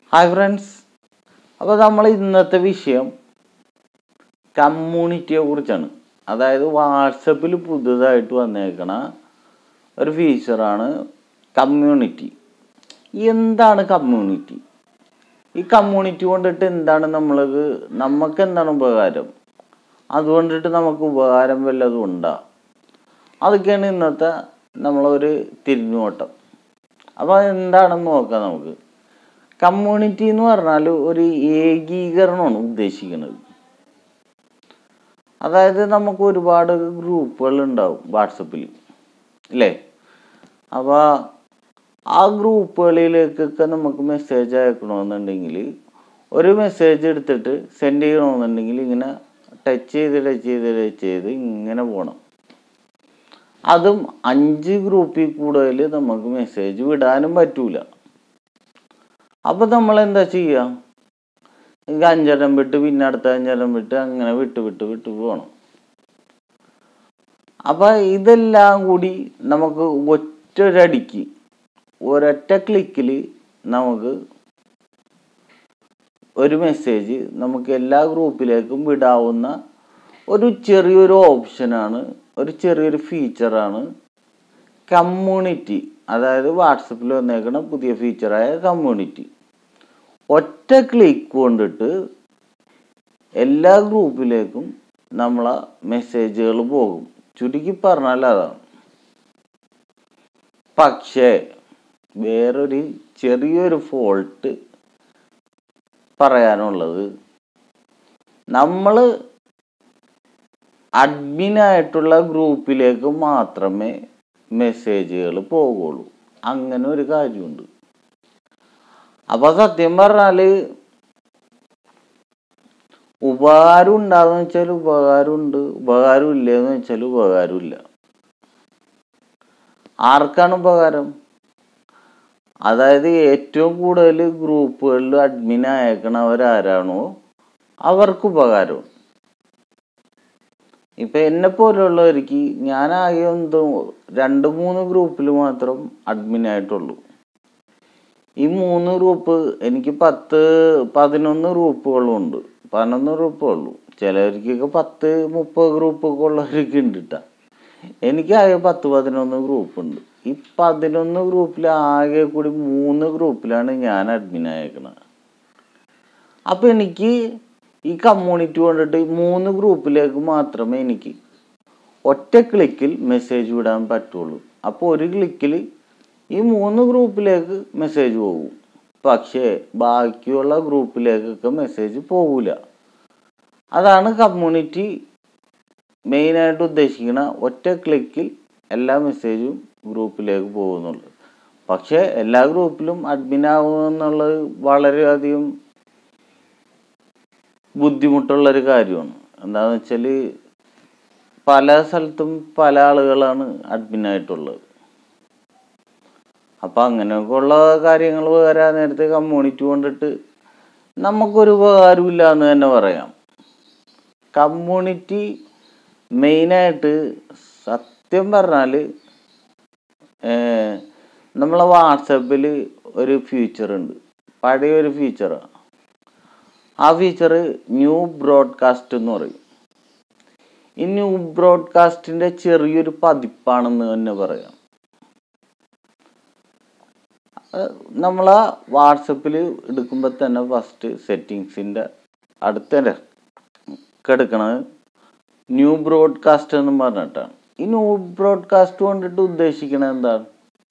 Hi friends അപ്പോൾ നമ്മൾ ഇന്നത്തെ വിഷയം കമ്മ്യൂണിറ്റിയെ കുറിച്ചാണ് അതായത് വാട്സപ്പിൽ പുതുതായിട്ട് വന്നേക്കണ ഒരു ഫീച്ചറാണ് കമ്മ്യൂണിറ്റി എന്താണ് കമ്മ്യൂണിറ്റി ഈ കമ്മ്യൂണിറ്റി കൊണ്ടിട്ട് എന്താണ് നമ്മൾക്ക് നമുക്ക് എന്താണ് ഉപകാരം അതുകൊണ്ടിട്ട് നമുക്ക് ഉപകാരം വല്ലതും ഉണ്ടോ അതൊക്കെയാണ് ഇന്നത്തെ നമ്മളൊരു തിരിഞ്ഞുനോട്ടം അപ്പോൾ എന്താണെന്ന് നോക്കാം നമുക്ക് കമ്മ്യൂണിറ്റി എന്ന് പറഞ്ഞാൽ ഒരു ഏകീകരണമാണ് ഉദ്ദേശിക്കുന്നത് അതായത് നമുക്ക് ഒരുപാട് ഗ്രൂപ്പുകൾ ഉണ്ടാവും വാട്സപ്പിൽ അല്ലേ അപ്പോൾ ആ ഗ്രൂപ്പുകളിലേക്കൊക്കെ നമുക്ക് മെസ്സേജ് അയക്കണമെന്നുണ്ടെങ്കിൽ ഒരു മെസ്സേജ് എടുത്തിട്ട് സെൻഡ് ചെയ്യണമെന്നുണ്ടെങ്കിൽ ഇങ്ങനെ ടച്ച് ചെയ്ത് ടച്ച് ചെയ്ത് ടച്ച് ചെയ്ത് ഇങ്ങനെ പോകണം അതും അഞ്ച് ഗ്രൂപ്പിൽ കൂടുതൽ നമുക്ക് മെസ്സേജ് വിടാനും പറ്റൂല അപ്പൊ നമ്മൾ എന്താ ചെയ്യുക ഇത് അഞ്ചെണ്ണം വിട്ട് പിന്നെ അടുത്ത അഞ്ചെണ്ണം വിട്ട് അങ്ങനെ വിട്ട് വിട്ട് വിട്ട് പോകണം അപ്പൊ ഇതെല്ലാം കൂടി നമുക്ക് ഒറ്റൊരടിക്ക് ഒരൊറ്റ ക്ലിക്കിൽ നമുക്ക് ഒരു മെസ്സേജ് നമുക്ക് എല്ലാ ഗ്രൂപ്പിലേക്കും വിടാവുന്ന ഒരു ചെറിയൊരു ഓപ്ഷനാണ് ഒരു ചെറിയൊരു ഫീച്ചറാണ് കമ്മ്യൂണിറ്റി അതായത് വാട്സപ്പിൽ വന്നേക്കുന്ന പുതിയ ഫീച്ചറായ കമ്മ്യൂണിറ്റി ഒറ്റ ക്ലിക്ക് കൊണ്ടിട്ട് എല്ലാ ഗ്രൂപ്പിലേക്കും നമ്മളെ മെസ്സേജുകൾ പോകും ചുരുക്കി പറഞ്ഞാൽ അതാണ് പക്ഷേ വേറൊരു ചെറിയൊരു ഫോൾട്ട് പറയാനുള്ളത് നമ്മൾ അഡ്മിനായിട്ടുള്ള ഗ്രൂപ്പിലേക്ക് മാത്രമേ മെസ്സേജുകൾ പോകുള്ളൂ അങ്ങനെ ഒരു കാര്യമുണ്ട് അപ്പൊ സത്യം പറഞ്ഞാല് ഉപകാരം ഉണ്ടാന്ന് വെച്ചാൽ ഉപകാരമുണ്ട് ഉപകാരം ഇല്ലെന്ന് വെച്ചാൽ ഉപകാരമില്ല ആർക്കാണ് ഉപകാരം അതായത് ഏറ്റവും കൂടുതൽ ഗ്രൂപ്പുകളിൽ അഡ്മിൻ അയക്കണവരാരാണോ അവർക്ക് ഉപകാരം ഇപ്പൊ എന്നെ പോലുള്ളവർക്ക് ഞാൻ ആകെ എന്തോ രണ്ട് മൂന്ന് ഗ്രൂപ്പിൽ മാത്രം അഡ്മിൻ ആയിട്ടുള്ളൂ ഈ മൂന്ന് ഗ്രൂപ്പ് എനിക്ക് പത്ത് പതിനൊന്ന് ഗ്രൂപ്പുകളുണ്ട് പതിനൊന്ന് ഗ്രൂപ്പുള്ളൂ ചിലവർക്കൊക്കെ പത്ത് മുപ്പത് ഗ്രൂപ്പൊക്കെ ഉള്ളവർക്ക് ഉണ്ട് ട്ടാ. എനിക്ക് ആകെ പത്ത് പതിനൊന്ന് ഗ്രൂപ്പ് ഉണ്ട് ഈ പതിനൊന്ന് ഗ്രൂപ്പിൽ ആകെ കൂടി മൂന്ന് ഗ്രൂപ്പിലാണ് ഞാൻ അഡ്മിൻ ആയേക്കണത് അപ്പൊ എനിക്ക് ഈ കമ്മ്യൂണിറ്റി കൊണ്ടിട്ട് മൂന്ന് ഗ്രൂപ്പിലേക്ക് മാത്രമേ എനിക്ക് ഒറ്റ ക്ലിക്കിൽ മെസ്സേജ് വിടാൻ പറ്റുള്ളൂ അപ്പോൾ ഒരു ക്ലിക്കിൽ ഈ മൂന്ന് ഗ്രൂപ്പിലേക്ക് മെസ്സേജ് പോകും പക്ഷേ ബാക്കിയുള്ള ഗ്രൂപ്പിലേക്കൊക്കെ മെസ്സേജ് പോകില്ല അതാണ് കമ്മ്യൂണിറ്റി മെയിനായിട്ട് ഉദ്ദേശിക്കുന്ന ഒറ്റ ക്ലിക്കിൽ എല്ലാ മെസ്സേജും ഗ്രൂപ്പിലേക്ക് പോകുന്നുള്ളു പക്ഷേ എല്ലാ ഗ്രൂപ്പിലും അഡ്മിൻ ആവുമെന്നുള്ളത് വളരെയധികം ബുദ്ധിമുട്ടുള്ള ഒരു കാര്യമാണ് എന്താന്ന് വെച്ചാൽ പല സ്ഥലത്തും പല ആളുകളാണ് അഡ്മിൻ ആയിട്ടുള്ളത് അപ്പൊ അങ്ങനെയൊക്കെ ഉള്ള കാര്യങ്ങൾ വരാൻ നേരത്തെ കമ്മ്യൂണിറ്റി കൊണ്ടിട്ട് നമുക്കൊരു ഉപകാരമില്ല എന്ന് തന്നെ പറയാം കമ്മ്യൂണിറ്റി മെയിനായിട്ട് സത്യം പറഞ്ഞാൽ നമ്മളെ വാട്സപ്പിൽ ഒരു ഫീച്ചർ ഉണ്ട് പഴയ ഒരു ഫീച്ചറാണ് ആ ഫീച്ചർ ന്യൂ ബ്രോഡ്കാസ്റ്റ് എന്ന് പറയും ഈ ന്യൂ ബ്രോഡ്കാസ്റ്റിന്റെ ചെറിയൊരു പതിപ്പാണെന്ന് തന്നെ പറയാം നമ്മളെ വാട്സപ്പിൽ എടുക്കുമ്പോൾ തന്നെ ഫസ്റ്റ് സെറ്റിങ്സിൻ്റെ അടുത്ത് തന്നെ എടുക്കണത് ന്യൂ ബ്രോഡ്കാസ്റ്റ് എന്ന് പറഞ്ഞിട്ടാണ് ഈ ന്യൂ ബ്രോഡ്കാസ്റ്റ് കൊണ്ടിട്ട് ഉദ്ദേശിക്കണത് എന്താണ്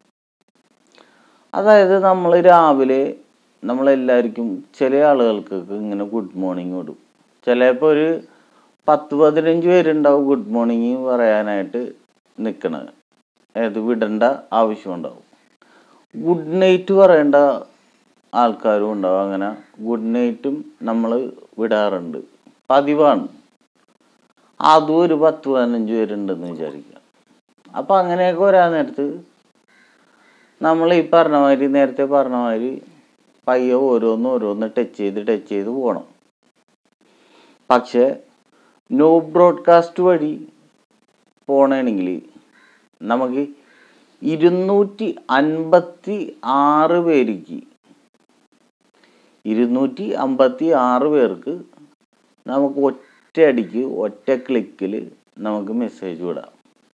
അതായത് നമ്മൾ രാവിലെ നമ്മളെല്ലാവർക്കും ചില ആളുകൾക്കൊക്കെ ഇങ്ങനെ ഗുഡ് മോർണിംഗ് വിടും ചിലപ്പോൾ ഒരു പത്ത് പതിനഞ്ച് പേരുണ്ടാവും ഗുഡ് മോർണിംഗ് പറയാനായിട്ട് നിൽക്കണത് ഏത് വിടേണ്ട ആവശ്യമുണ്ടാവും ഗുഡ് നൈറ്റ് പറയേണ്ട ആൾക്കാരും ഉണ്ടാവും അങ്ങനെ ഗുഡ് നൈറ്റും നമ്മൾ വിടാറുണ്ട് പതിവാണ് അതും ഒരു പത്ത് പതിനഞ്ച് പേരുണ്ടെന്ന് വിചാരിക്കുക അപ്പം അങ്ങനെയൊക്കെ വരാൻ നേരത്ത് നമ്മൾ ഈ പറഞ്ഞ മാതിരി നേരത്തെ പറഞ്ഞ മാതിരി പയ്യെ ഓരോന്ന് ഓരോന്ന് ടച്ച് ചെയ്ത് ടച്ച് ചെയ്ത് പോകണം പക്ഷേ നോ ബ്രോഡ്കാസ്റ്റ് വഴി പോകണമെങ്കിൽ നമുക്ക് ഇരുന്നൂറ്റി അൻപത്തി ആറ് പേർക്ക് ഇരുന്നൂറ്റി അമ്പത്തി ആറ് പേർക്ക് നമുക്ക് ഒറ്റയടിക്ക് ഒറ്റ ക്ലിക്കിൽ നമുക്ക് മെസ്സേജ് വിടാം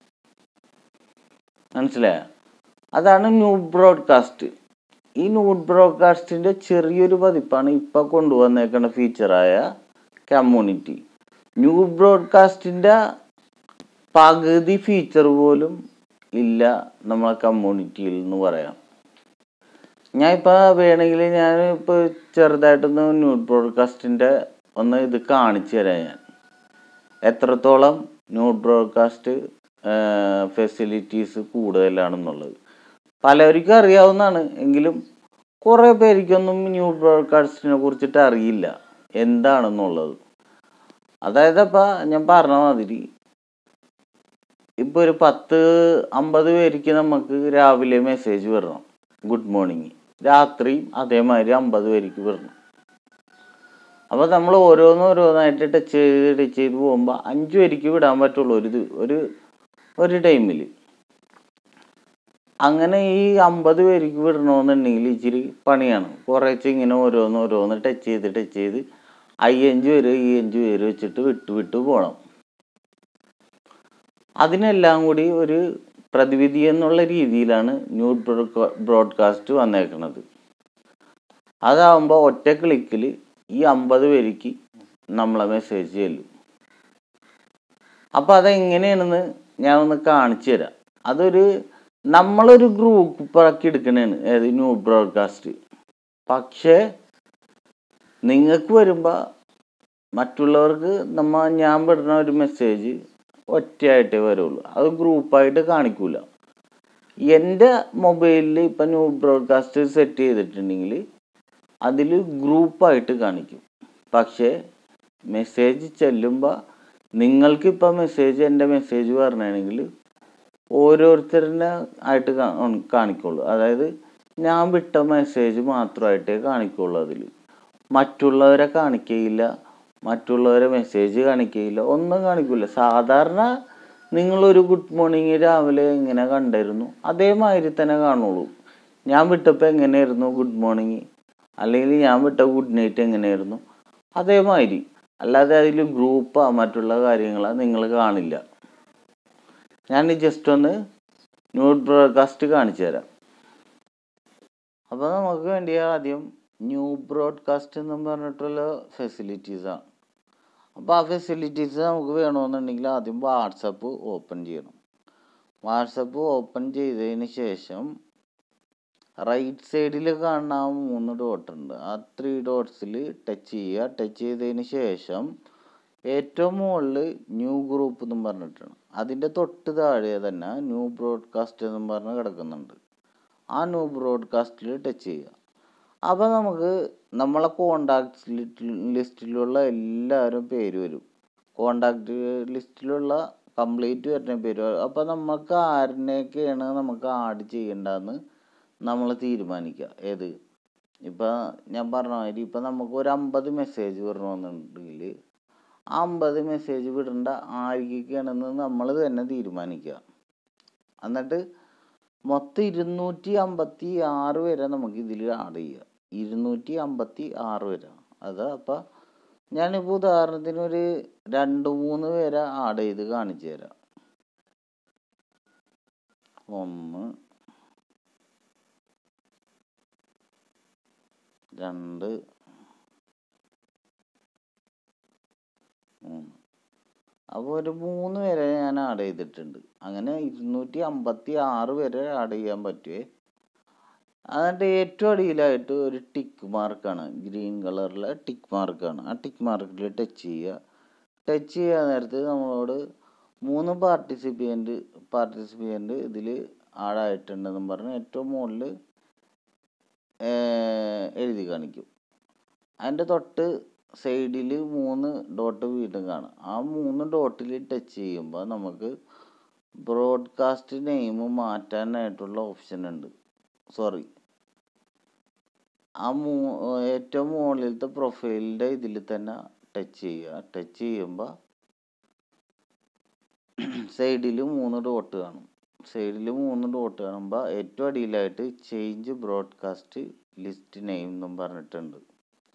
മനസ്സിലായ അതാണ് ന്യൂ ബ്രോഡ്കാസ്റ്റ് ഈ ന്യൂ ബ്രോഡ്കാസ്റ്റിൻ്റെ ചെറിയൊരു പതിപ്പാണ് ഇപ്പോൾ കൊണ്ടുവന്നേക്കുന്ന ഫീച്ചറായ കമ്മ്യൂണിറ്റി ന്യൂ ബ്രോഡ്കാസ്റ്റിൻ്റെ പകുതി ഫീച്ചർ പോലും ഇല്ല നമ്മളെ കമ്മ്യൂണിറ്റിയിൽ എന്ന് പറയാം ഞാൻ ഇപ്പോൾ വേണമെങ്കിൽ ഞാൻ ഇപ്പോൾ ചെറുതായിട്ടൊന്ന് ന്യൂ ബ്രോഡ്കാസ്റ്റിൻ്റെ ഒന്ന് ഇത് കാണിച്ചു തരാം ഞാൻ എത്രത്തോളം ന്യൂ ബ്രോഡ്കാസ്റ്റ് ഫെസിലിറ്റീസ് കൂടുതലാണെന്നുള്ളത് പലർക്കും അറിയാവുന്നതാണ് എങ്കിലും കുറേ പേർക്കൊന്നും ന്യൂ ബ്രോഡ്കാസ്റ്റിനെ കുറിച്ചിട്ട് അറിയില്ല എന്താണെന്നുള്ളത് അതായത് അപ്പം ഞാൻ പറഞ്ഞ മാതിരി ഇപ്പോൾ ഒരു പത്ത് അമ്പത് പേർക്ക് നമുക്ക് രാവിലെ മെസ്സേജ് വരണം ഗുഡ് മോർണിംഗ് രാത്രി അതേമാതിരി അമ്പത് പേർക്ക് വരണം അപ്പോൾ നമ്മൾ ഓരോന്ന് ഓരോന്നായിട്ട് ടച്ച് ചെയ്ത് ടച്ച് ചെയ്ത് പോകുമ്പോൾ അഞ്ച് പേർക്ക് വിടാൻ പറ്റുള്ളൂ ഒരു ഇത് ഒരു ഒരു ടൈമിൽ അങ്ങനെ ഈ അമ്പത് പേർക്ക് വിടണമെന്നുണ്ടെങ്കിൽ ഇച്ചിരി പണിയാണ് കുറേശ്ശെ ഇങ്ങനെ ഓരോന്ന് ഓരോന്ന് ടച്ച് ചെയ്ത് ടച്ച് ചെയ്ത് ഐ അഞ്ച് പേര് ഈ അഞ്ച് പേര് വെച്ചിട്ട് വിട്ട് വിട്ട് പോകണം അതിനെല്ലാം കൂടി ഒരു പ്രതിവിധി എന്നുള്ള രീതിയിലാണ് ന്യൂ ബ്രോഡ്കാസ്റ്റ് വന്നേക്കുന്നത് അതാവുമ്പോൾ ഒറ്റ ക്ലിക്കിൽ ഈ അമ്പത് പേർക്ക് നമ്മളെ മെസ്സേജ് ചെല്ലും അപ്പോൾ അതെങ്ങനെയാണെന്ന് ഞാൻ ഒന്ന് കാണിച്ചു തരാം അതൊരു നമ്മളൊരു ഗ്രൂപ്പ് ആക്കി എടുക്കണേണ് ഏത് ന്യൂ ബ്രോഡ്കാസ്റ്റ് പക്ഷേ നിങ്ങൾക്ക് വരുമ്പോൾ മറ്റുള്ളവർക്ക് നമ്മ ഞാൻ വിടുന്ന ഒരു മെസ്സേജ് ഒറ്റയായിട്ടേ വരുള്ളൂ അത് ഗ്രൂപ്പായിട്ട് കാണിക്കൂല എൻ്റെ മൊബൈലിൽ ഇപ്പം ന്യൂ ബ്രോഡ്കാസ്റ്റ് സെറ്റ് ചെയ്തിട്ടുണ്ടെങ്കിൽ അതിൽ ഗ്രൂപ്പായിട്ട് കാണിക്കും പക്ഷേ മെസ്സേജ് ചെല്ലുമ്പോൾ നിങ്ങൾക്കിപ്പോൾ മെസ്സേജ് എൻ്റെ മെസ്സേജ് പറഞ്ഞാണെങ്കിൽ ഓരോരുത്തരിനെ ആയിട്ട് കാ- കാണിക്കുള്ളൂ അതായത് ഞാൻ വിട്ട മെസ്സേജ് മാത്രമായിട്ടേ കാണിക്കുള്ളൂ അതിൽ മറ്റുള്ളവരെ കാണിക്കയില്ല മറ്റുള്ളവരെ മെസ്സേജ് കാണിക്കയില്ല ഒന്നും കാണിക്കില്ല സാധാരണ നിങ്ങളൊരു ഗുഡ് മോർണിംഗ് രാവിലെ എങ്ങനെ കണ്ടിരുന്നു അതേമാതിരി തന്നെ കാണുള്ളൂ ഞാൻ വിട്ടപ്പോൾ എങ്ങനെയായിരുന്നു ഗുഡ് മോർണിംഗ് അല്ലെങ്കിൽ ഞാൻ വിട്ട ഗുഡ് നൈറ്റ് എങ്ങനെയായിരുന്നു അതേമാതിരി അല്ലാതെ അതിൽ ഗ്രൂപ്പാ മറ്റുള്ള കാര്യങ്ങളാ നിങ്ങൾ കാണില്ല ഞാൻ ജസ്റ്റ് ഒന്ന് ന്യൂ ബ്രോഡ്കാസ്റ്റ് കാണിച്ചു തരാം അപ്പോൾ നമുക്ക് വേണ്ടി ആദ്യം ന്യൂ ബ്രോഡ്കാസ്റ്റ് എന്നും പറഞ്ഞിട്ടുള്ള ഫെസിലിറ്റീസാണ് അപ്പോൾ ആ ഫെസിലിറ്റീസ് നമുക്ക് വേണമെന്നുണ്ടെങ്കിൽ ആദ്യം വാട്സപ്പ് ഓപ്പൺ ചെയ്യണം വാട്സപ്പ് ഓപ്പൺ ചെയ്തതിന് ശേഷം റൈറ്റ് സൈഡിൽ കാണുന്ന ആ മൂന്ന് ഡോട്ട് ഉണ്ട് ആ ത്രീ ഡോട്ട്സിൽ ടച്ച് ചെയ്യുക ടച്ച് ചെയ്തതിന് ശേഷം ഏറ്റവും മുകളിൽ ന്യൂ ഗ്രൂപ്പ് എന്നും പറഞ്ഞിട്ടാണ് അതിൻ്റെ തൊട്ട് താഴെ തന്നെ ന്യൂ ബ്രോഡ്കാസ്റ്റ് എന്നും പറഞ്ഞ് കിടക്കുന്നുണ്ട് ആ ന്യൂ ബ്രോഡ്കാസ്റ്റിൽ ടച്ച് ചെയ്യുക അപ്പോൾ നമുക്ക് നമ്മളെ കോണ്ടാക്ട് ലിസ്റ്റിലുള്ള എല്ലാവരും പേര് വരും കോണ്ടാക്ട് ലിസ്റ്റിലുള്ള കംപ്ലീറ്റ് വരുന്ന പേര് വരും അപ്പോൾ നമുക്ക് ആരിനെയൊക്കെയാണ് നമുക്ക് ആഡ് ചെയ്യേണ്ടതെന്ന് നമ്മൾ തീരുമാനിക്കുക ഏത് ഇപ്പം ഞാൻ പറഞ്ഞ മാതിരി ഇപ്പം നമുക്ക് ഒരു അമ്പത് മെസ്സേജ് വരണമെന്നുണ്ടെങ്കിൽ ആ അമ്പത് മെസ്സേജ് വിടേണ്ട ആർക്കൊക്കെയാണെന്ന് നമ്മൾ തന്നെ തീരുമാനിക്കുക എന്നിട്ട് മൊത്തം ഇരുന്നൂറ്റി അമ്പത്തി ആറ് വരെ നമുക്ക് ഇതിൽ ആഡ് ചെയ്യാം ഇരുന്നൂറ്റി അമ്പത്തി ആറ് വരെ അത് അപ്പം ഞാനിപ്പോൾ ഉദാഹരണത്തിന് ഒരു രണ്ട് മൂന്ന് പേരെ ആഡ് ചെയ്ത് കാണിച്ചു തരാം ഒന്ന് രണ്ട് മൂന്ന് അപ്പോൾ ഒരു മൂന്ന് പേരെ ഞാൻ ആഡ് ചെയ്തിട്ടുണ്ട് അങ്ങനെ ഇരുന്നൂറ്റി അമ്പത്തി ആറ് വരെ ആഡ് ചെയ്യാൻ പറ്റുമേ അതിൻ്റെ ഏറ്റവും അടിയിലായിട്ട് ഒരു ടിക്ക് മാർക്കാണ് ഗ്രീൻ കളറിലെ ടിക്ക് മാർക്കാണ് ആ ടിക്ക് മാർക്കിൽ ടച്ച് ചെയ്യുക ടച്ച് ചെയ്യാൻ നേരത്ത് നമ്മളോട് മൂന്ന് പാർട്ടിസിപ്പൻ്റ് പാർട്ടിസിപ്പൻ്റ് ഇതിൽ ആഡായിട്ടുണ്ടെന്നും പറഞ്ഞ് ഏറ്റവും മുകളിൽ എഴുതി കാണിക്കും അതിൻ്റെ തൊട്ട് സൈഡിൽ മൂന്ന് ഡോട്ട് വീണ്ടും കാണാം ആ മൂന്ന് ഡോട്ടിൽ ടച്ച് ചെയ്യുമ്പോൾ നമുക്ക് ബ്രോഡ്കാസ്റ്റ് നെയിം മാറ്റാനായിട്ടുള്ള ഓപ്ഷൻ ഉണ്ട് സോറി ആ മൂ ഏറ്റവും മുകളിലത്തെ പ്രൊഫൈലിൻ്റെ ഇതിൽ തന്നെ ടച്ച് ചെയ്യുക ടച്ച് ചെയ്യുമ്പോൾ സൈഡിൽ മൂന്ന് ഡോട്ട് കാണും സൈഡിൽ മൂന്ന് ഡോട്ട് കാണുമ്പോൾ ഏറ്റവും അടിയിലായിട്ട് ചേഞ്ച് ബ്രോഡ്കാസ്റ്റ് ലിസ്റ്റ് നെയിം എന്നും പറഞ്ഞിട്ടുണ്ട്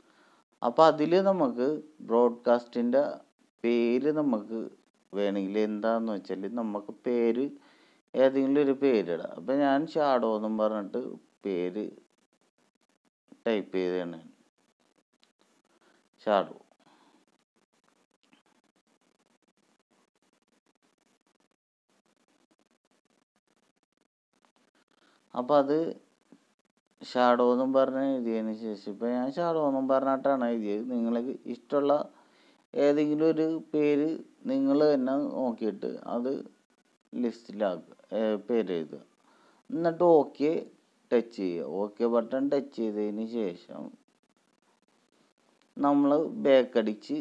അപ്പോൾ അതിൽ നമുക്ക് ബ്രോഡ്കാസ്റ്റിൻ്റെ പേര് നമുക്ക് വേണമെങ്കിൽ എന്താന്ന് വെച്ചാൽ നമുക്ക് പേര് ഏതെങ്കിലും ഒരു പേരിടാം അപ്പം ഞാൻ ഷാഡോ എന്നും പറഞ്ഞിട്ട് പേര് ടൈപ്പ് ചെയ്തതാണ് ഷാഡോ അപ്പം അത് ഷാഡോ എന്നും പറഞ്ഞ് എഴുതിയതിന് ശേഷം ഇപ്പം ഞാൻ ഷാഡോ എന്നും പറഞ്ഞിട്ടാണ് എഴുതിയത് നിങ്ങൾക്ക് ഇഷ്ടമുള്ള ഏതെങ്കിലും ഒരു പേര് നിങ്ങൾ തന്നെ നോക്കിയിട്ട് അത് ലിസ്റ്റിലാക്കുക പേര് എഴുതുക എന്നിട്ട് ഓക്കെ ടച്ച് ചെയ്യുക ഓക്കെ ബട്ടൺ ടച്ച് ചെയ്തതിന് ശേഷം നമ്മൾ ബാക്ക് അടിച്ച്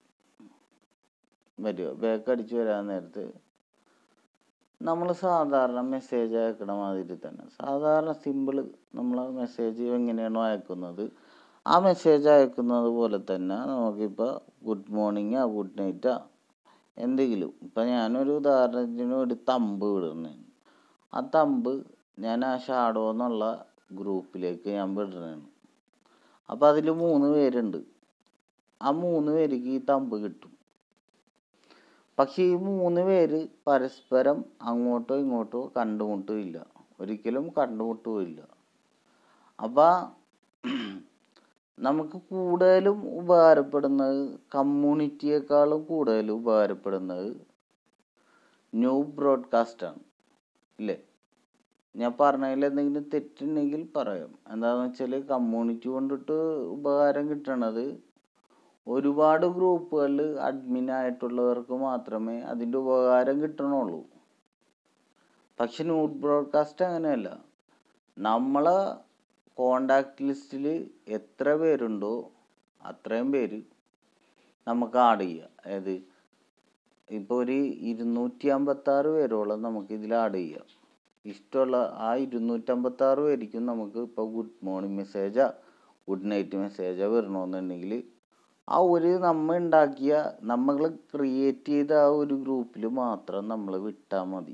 വരിക ബാക്ക് അടിച്ച് വരാൻ നേരത്ത് നമ്മൾ സാധാരണ മെസ്സേജ് അയക്കണ മാതിരി തന്നെ സാധാരണ സിമ്പിൾ നമ്മൾ മെസ്സേജ് എങ്ങനെയാണോ അയക്കുന്നത് ആ മെസ്സേജ് അയക്കുന്നത് പോലെ തന്നെ നമുക്കിപ്പോൾ ഗുഡ് മോർണിംഗാ ഗുഡ് നൈറ്റാ എന്തെങ്കിലും ഇപ്പം ഞാനൊരു ഉദാഹരണത്തിന് ഒരു തമ്പ് വിടുന്നതാണ് ആ തമ്പ് ഞാൻ ആ ഷാഡോ എന്നുള്ള ഗ്രൂപ്പിലേക്ക് ഞാൻ വിടുന്നതാണ് അപ്പോൾ അതിൽ മൂന്ന് പേരുണ്ട് ആ മൂന്ന് പേർക്ക് ഈ തമ്പ് കിട്ടും പക്ഷെ ഈ മൂന്ന് പേര് പരസ്പരം അങ്ങോട്ടോ ഇങ്ങോട്ടോ കണ്ടുമുട്ടുമില്ല ഒരിക്കലും കണ്ടുമുട്ടുമില്ല അപ്പം നമുക്ക് കൂടുതലും ഉപകാരപ്പെടുന്നത് കമ്മ്യൂണിറ്റിയേക്കാളും കൂടുതൽ ഉപകാരപ്പെടുന്നത് ന്യൂ ബ്രോഡ്കാസ്റ്റാണ് ഇല്ലേ ഞാൻ പറഞ്ഞതിൽ എന്തെങ്കിലും തെറ്റുണ്ടെങ്കിൽ പറയാം എന്താണെന്ന് വെച്ചാൽ കമ്മ്യൂണിറ്റി കൊണ്ടിട്ട് ഉപകാരം കിട്ടണത് ഒരുപാട് ഗ്രൂപ്പുകളിൽ അഡ്മിൻ ആയിട്ടുള്ളവർക്ക് മാത്രമേ അതിൻ്റെ ഉപകാരം കിട്ടണുള്ളൂ പക്ഷെ ന്യൂഡ് ബ്രോഡ്കാസ്റ്റ് അങ്ങനെയല്ല നമ്മളെ കോണ്ടാക്ട് ലിസ്റ്റിൽ എത്ര പേരുണ്ടോ അത്രയും പേര് നമുക്ക് ആഡ് ചെയ്യാം അതായത് ഇപ്പോൾ ഒരു ഇരുന്നൂറ്റി അമ്പത്താറ് പേരോളം നമുക്ക് ഇതിൽ ആഡ് ചെയ്യാം ഇഷ്ടമുള്ള ആ ഇരുന്നൂറ്റമ്പത്താറ് പേർക്കും നമുക്ക് ഇപ്പോൾ ഗുഡ് മോർണിംഗ് മെസ്സേജാ ഗുഡ് നൈറ്റ് മെസ്സേജാ വരണമെന്നുണ്ടെങ്കിൽ ആ ഒരു നമ്മൾ ഉണ്ടാക്കിയ നമ്മൾ ക്രിയേറ്റ് ചെയ്ത ആ ഒരു ഗ്രൂപ്പിൽ മാത്രം നമ്മൾ വിട്ടാൽ മതി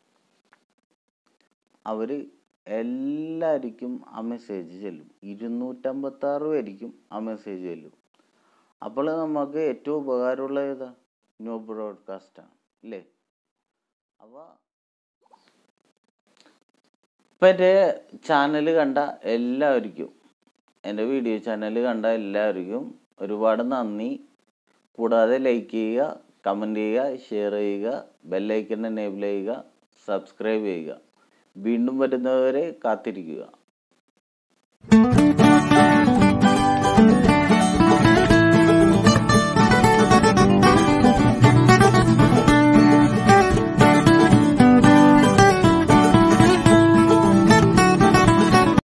അവർ എല്ലാവർക്കും ആ മെസ്സേജ് ചെല്ലും ഇരുന്നൂറ്റമ്പത്താറ് പേർക്കും ആ മെസ്സേജ് ചെല്ലും അപ്പോൾ നമുക്ക് ഏറ്റവും ഉപകാരമുള്ള ഏതാ ന്യൂ ബ്രോഡ്കാസ്റ്റാണ് അല്ലേ അപ്പോൾ ഇപ്പം എൻ്റെ ചാനൽ കണ്ട എല്ലാവർക്കും എൻ്റെ വീഡിയോ ചാനൽ കണ്ട എല്ലാവർക്കും ഒരുപാട് നന്ദി കൂടാതെ ലൈക്ക് ചെയ്യുക കമൻറ്റ് ചെയ്യുക ഷെയർ ചെയ്യുക ബെല്ലൈക്കൺ എനേബിൾ ചെയ്യുക സബ്സ്ക്രൈബ് ചെയ്യുക വീണ്ടും വരുന്നവരെ കാത്തിരിക്കുക